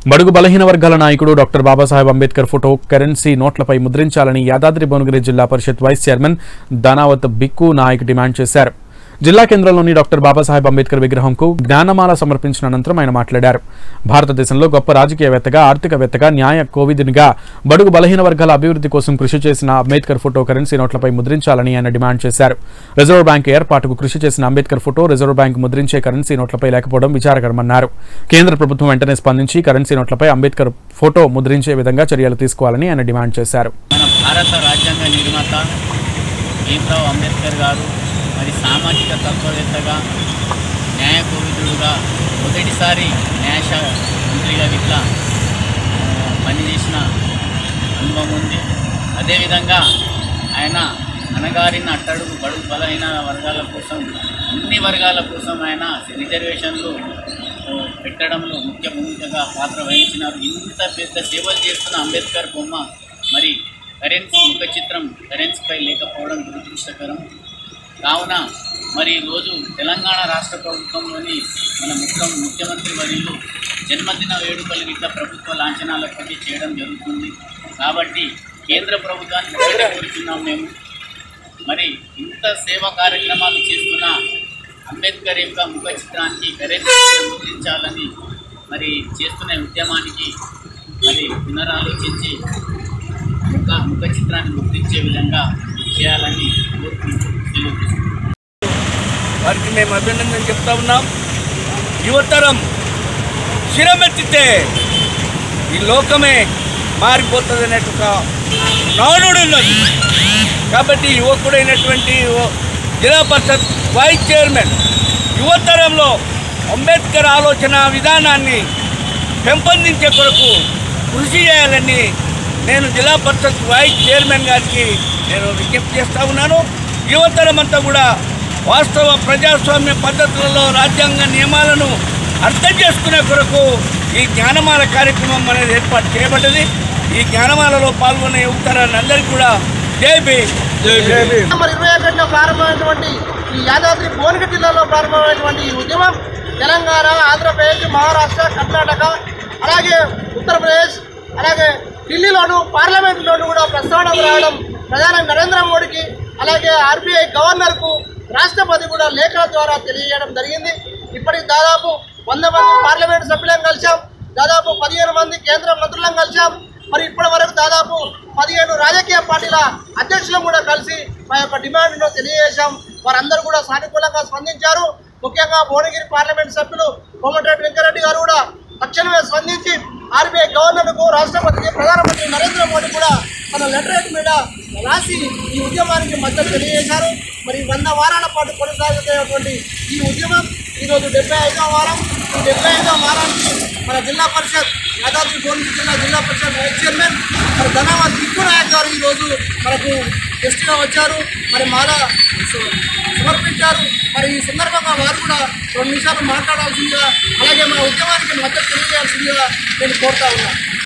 బడుగు బలహీన వర్గాల నాయకుడు doctor Babasaheb Ambedkar photo currency నోట్లపై ముద్రించాలని యాదాద్రి భువనగిరి జిల్లా పరిషత్ వైస్ చైర్మన్ దానావత్ బిక్కు నాయక్ డిమాండ్ చేశారు జిల్లా కేంద్రంలోని డాక్టర్ బాబాసాహెబ్ అంబేద్కర్ విగ్రహంకు జ్ఞానమాల సమర్పించిన అనంతరం ఆయన మాట్లాడారు భారతదేశంలో గొప్ప రాజకీయవేత్తగా ఆర్థికవేత్తగా న్యాయ కోవిదునిగా బడుగు బలహీన వర్గాల అభివృద్ధి కోసం కృషి చేసిన అంబేద్కర్ ఫోటో కరెన్సీ నోట్లపై ముద్రించాలని ఆయన డిమాండ్ చేశారు రిజర్వ్ బ్యాంక్ ఏర్పాటుకు కృషి చేసిన అంబేద్కర్ ఫోటో రిజర్వ్ బ్యాంక్ ముద్రించే కరెన్సీ నోట్లపై లేకపోవడం విచారకరమన్నారు కేంద్ర ప్రభుత్వం వెంటనే స్పందించి కరెన్సీ నోట్లపై అంబేద్కర్ ఫోటో ముద్రించే విధంగా చర్యలు తీసుకోవాలని ఆయన డిమాండ్ చేశారు మన భారత రాజ్యాంగ నిర్మాత భీమరావు అంబేద్కర్ గారు మరి సామాజిక తత్వవేత్తగా న్యాయ కోవిదుడుగా మొదటిసారి న్యాయశాఖ మంత్రిగా ఇట్లా ఆ, పనిచేసిన అనుభవం ఉంది అదేవిధంగా ఆయన అనగారిన అట్టడుగు బడుగు బలైన వర్గాల కోసం అన్ని వర్గాల కోసం ఆయన రిజర్వేషన్లు ఆ, పెట్టడంలో ముఖ్య భూమికగా పాత్ర వహించినారు ఇంత పెద్ద సేవలు చేస్తున్న అంబేద్కర్ బొమ్మ మరి కరెన్సీ ముఖ చిత్రం కరెన్సీపై లేకపోవడం దురదృష్టకరం కావున మరి ఈరోజు తెలంగాణ రాష్ట్ర ప్రభుత్వంలోని మన ముఖ్య ముఖ్యమంత్రి వర్యులు జన్మదిన వేడుకలు ఇట్లా ప్రభుత్వ లాంఛనాలతో చేయడం జరుగుతుంది కాబట్టి కేంద్ర ప్రభుత్వాన్ని ఒకటే కోరుతున్నాం మేము మరి ఇంత సేవా కార్యక్రమాలు చేస్తున్న అంబేద్కర్ యొక్క ముఖ చిత్రానికి కరెన్సీ ముద్రించాలని మరి చేస్తున్న ఉద్యమానికి మరి పునరాలోచించి ముఖ ముఖ చిత్రాన్ని ముద్రించే విధంగా చేయాలని కోరుకుంటూ తెలియజేస్తున్నాను వారికి మేము అభినందన చెప్తా ఉన్నాం యువతరం శిరమెత్తితే ఈ లోకమే మారిపోతుంది అనే ఒక నానుడు ఉన్నది కాబట్టి యువకుడైనటువంటి ఓ- జిల్లా పరిషత్ వైస్ చైర్మన్ యువతరంలో అంబేద్కర్ ఆలోచన విధానాన్ని పెంపొందించే కొరకు కృషి చేయాలని నేను జిల్లా పరిషత్ వైస్ చైర్మన్ గారికి నేను విజ్ఞప్తి చేస్తా ఉన్నాను యువతరం అంతా కూడా వాస్తవ ప్రజాస్వామ్య పద్ధతులలో రాజ్యాంగ నియమాలను అర్థం చేసుకునే కొరకు ఈ జ్ఞానమాల కార్యక్రమం అనేది ఏర్పాటు చేయబడ్డది ఈ జ్ఞానమాలలో పాల్గొనే యువతరాన్ని అందరికీ కూడా జై భీమ్ జై భీమ్ నవంబర్ ఇరవై ఒకటిన ప్రారంభమైనటువంటి ఈ యాదాద్రి భువనగిరి జిల్లాలో ప్రారంభమైనటువంటి ఈ ఉద్యమం తెలంగాణ ఆంధ్రప్రదేశ్ మహారాష్ట్ర కర్ణాటక అలాగే ఉత్తరప్రదేశ్ అలాగే ఢిల్లీలోను పార్లమెంటులోను కూడా ప్రస్తావన రావడం ప్రధాని నరేంద్ర మోడీకి అలాగే ఆర్బీఐ గవర్నర్కు రాష్ట్రపతి కూడా లేఖల ద్వారా తెలియజేయడం జరిగింది ఇప్పటికి దాదాపు వంద మంది పార్లమెంట్ సభ్యులను కలిశాం దాదాపు పదిహేను మంది కేంద్ర మంత్రులను కలిశాం మరి ఇప్పటి వరకు దాదాపు పదిహేను రాజకీయ పార్టీల అధ్యక్షులను కూడా కలిసి మా యొక్క డిమాండ్ను తెలియజేశాం వారందరూ కూడా సానుకూలంగా స్పందించారు ముఖ్యంగా భువనగిరి పార్లమెంట్ సభ్యులు కోమటిరెడ్డి వెంకరెడ్డి గారు కూడా తక్షణమే స్పందించి ఆర్బీఐ గవర్నర్కు రాష్ట్రపతికి ప్రధానమంత్రి నరేంద్ర మోడీ కూడా తన లెటర్ మీద రాసి ఈ ఉద్యమానికి మద్దతు తెలియజేశారు మరి వంద వారాల పాటు కొనసాగుతున్నటువంటి ఈ ఉద్యమం ఈరోజు డెబ్బై ఐదవ వారం ఈ డెబ్బై ఐదవ వారానికి మన జిల్లా పరిషత్ యాదాద్రి భువనగిరి జిల్లా జిల్లా పరిషత్ వైస్ చైర్మన్ మరి ధనావత్ దిక్కు నాయక్ గారు ఈరోజు మనకు గెస్ట్గా వచ్చారు మరి మాల సమర్పించారు మరి ఈ సందర్భంగా వారు కూడా రెండు నిమిషాలు మాట్లాడాల్సిందిగా అలాగే మన ఉద్యమానికి మద్దతు తెలియజేయాల్సిందిగా నేను కోరుతా ఉన్నాను